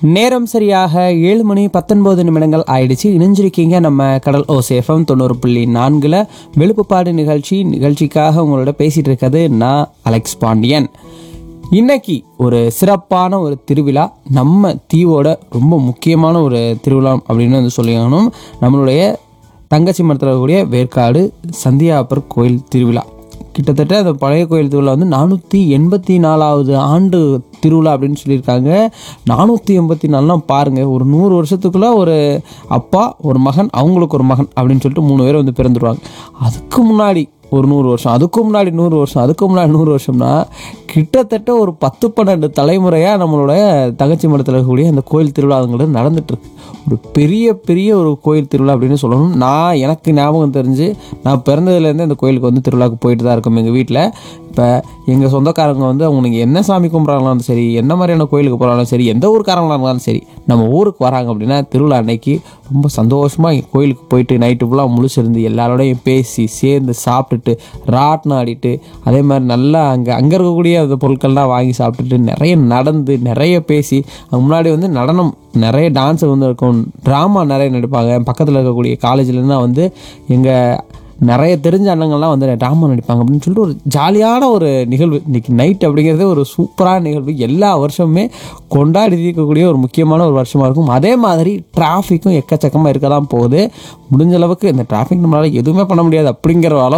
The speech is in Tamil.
நேரம் சரியாக ஏழு மணி பத்தொன்பது நிமிடங்கள் ஆயிடுச்சு இணைஞ்சிருக்கீங்க நம்ம கடல் ஓசேஃபம் தொண்ணூறு புள்ளி நான்கில் வெளுப்புப்பாடு நிகழ்ச்சி நிகழ்ச்சிக்காக உங்களோட பேசிட்டு இருக்கிறது நான் அலெக்ஸ் பாண்டியன் இன்னைக்கு ஒரு சிறப்பான ஒரு திருவிழா நம்ம தீவோட ரொம்ப முக்கியமான ஒரு திருவிழா அப்படின்னு வந்து சொல்லிக்கணும் நம்மளுடைய தங்கச்சி மரத்தில் இருக்கக்கூடிய வேர்க்காடு சந்தியாப்பர் கோயில் திருவிழா கிட்டத்தட்ட அந்த பழைய கோயில் திருவிழா வந்து நானூற்றி எண்பத்தி நாலாவது ஆண்டு திருவிழா அப்படின்னு சொல்லியிருக்காங்க நானூற்றி எண்பத்தி நாலுலாம் பாருங்கள் ஒரு நூறு வருஷத்துக்குள்ளே ஒரு அப்பா ஒரு மகன் அவங்களுக்கு ஒரு மகன் அப்படின்னு சொல்லிட்டு மூணு பேர் வந்து பிறந்துருவாங்க அதுக்கு முன்னாடி ஒரு நூறு வருஷம் அதுக்கு முன்னாடி நூறு வருஷம் அதுக்கு முன்னாடி நூறு வருஷம்னா கிட்டத்தட்ட ஒரு பத்து பன்னெண்டு தலைமுறையாக நம்மளோட தங்கச்சி மடத்தில் இருக்கக்கூடிய அந்த கோயில் திருவிழாங்கிறது நடந்துட்டுருக்கு ஒரு பெரிய பெரிய ஒரு கோயில் திருவிழா அப்படின்னு சொல்லணும் நான் எனக்கு ஞாபகம் தெரிஞ்சு நான் பிறந்ததுலேருந்து இந்த கோயிலுக்கு வந்து திருவிழாவுக்கு போயிட்டு தான் இருக்கோம் எங்கள் வீட்டில் இப்போ எங்கள் சொந்தக்காரங்க வந்து அவங்க நீங்கள் என்ன சாமி கும்பிட்றாங்களாலும் சரி என்ன மாதிரியான கோயிலுக்கு போகிறாலும் சரி எந்த ஊருக்காரங்களாக இருந்தாலும் சரி நம்ம ஊருக்கு வராங்க அப்படின்னா திருவிழா அன்னைக்கு ரொம்ப சந்தோஷமாக கோயிலுக்கு போயிட்டு நைட்டு ஃபுல்லாக முழிச்சிருந்து எல்லாரோடையும் பேசி சேர்ந்து சாப்பிட்டுட்டு ராட்டினம் ஆடிட்டு அதே மாதிரி நல்லா அங்கே அங்கே இருக்கக்கூடிய அந்த பொருட்கள்லாம் வாங்கி சாப்பிட்டுட்டு நிறைய நடந்து நிறைய பேசி அங்க முன்னாடி வந்து நடனம் நிறைய டான்ஸ் வந்து இருக்கும் ட்ராமா நிறைய நடிப்பாங்க பக்கத்தில் இருக்கக்கூடிய காலேஜ்லேருந்து வந்து எங்கள் நிறைய தெரிஞ்ச அண்ணங்கள்லாம் வந்து ட்ராமா நடிப்பாங்க அப்படின்னு சொல்லிட்டு ஒரு ஜாலியான ஒரு நிகழ்வு இன்னைக்கு நைட் அப்படிங்கிறதே ஒரு சூப்பரான நிகழ்வு எல்லா வருஷமுமே கொண்டாடி இருக்கக்கூடிய ஒரு முக்கியமான ஒரு வருஷமாக இருக்கும் அதே மாதிரி டிராஃபிக்கும் எக்கச்சக்கமாக இருக்க தான் போகுது முடிஞ்ச அளவுக்கு இந்த டிராஃபிக் நம்மளால் எதுவுமே பண்ண முடியாது அப்படிங்கிற அளவு